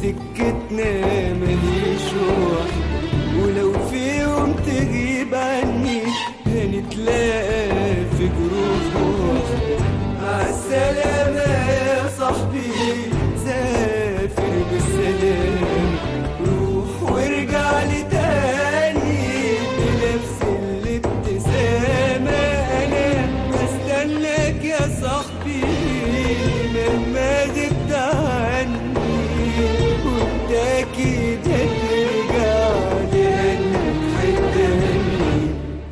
سكتنا ماليش واحد ولو في يوم تغيب عني هنتلاقى في جروح واحد عالسلامة يا صاحبي سافر بالسلام روح وارجع لي تاني بنفس الابتسامة أنا هستناك يا صاحبي مهما غبت عني وانت أكيد هترجع لأنك حتاني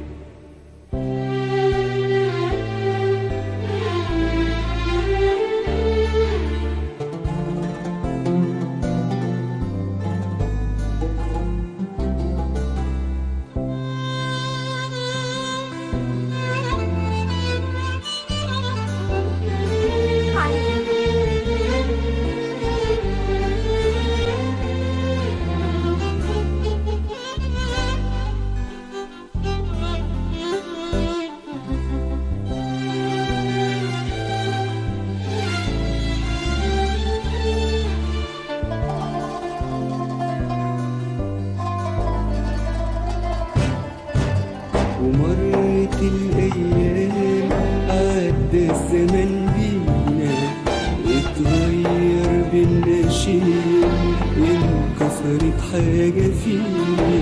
ومرت الأيام عدى الزمن بينا اتغير بينا شيء انكسرت حاجة فينا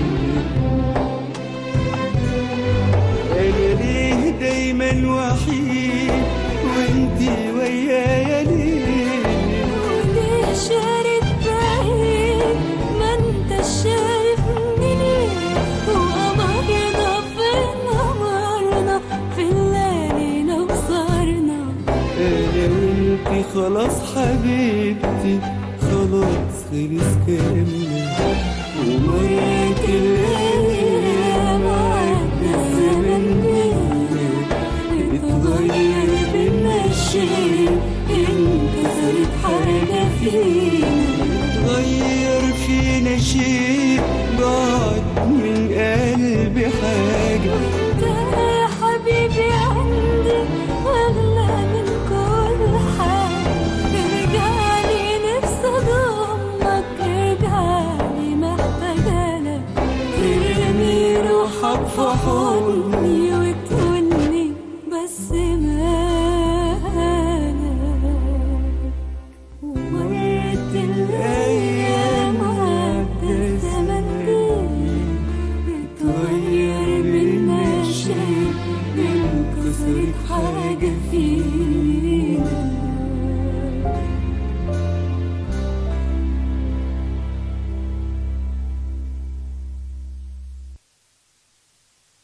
أنا ليه دايما وحيد وانتي ويايا ليه وليه شارد بعيد ما انت شايفني ليه وقمرنا فين قمرنا في الليالينا وصارنا انا وانتي خلاص حبيبتي خلاص خلص كلامنا ومرت الايام عدى الزمن بينا اتغير بينا شيء انكسرت حاجة فينا اتغير فينا شيء ضاعت من قلبي حاجة انت يا حبيبي عندي واغلى من كل حاجة ارجعلي نفسي اضمك ارجعلي محتاجة لك ترمي روحك في حضني وتقولي بس مالك ومرت الايام عدى الزمن بينا اتغير بينا شيء انكسرت حاجة فينا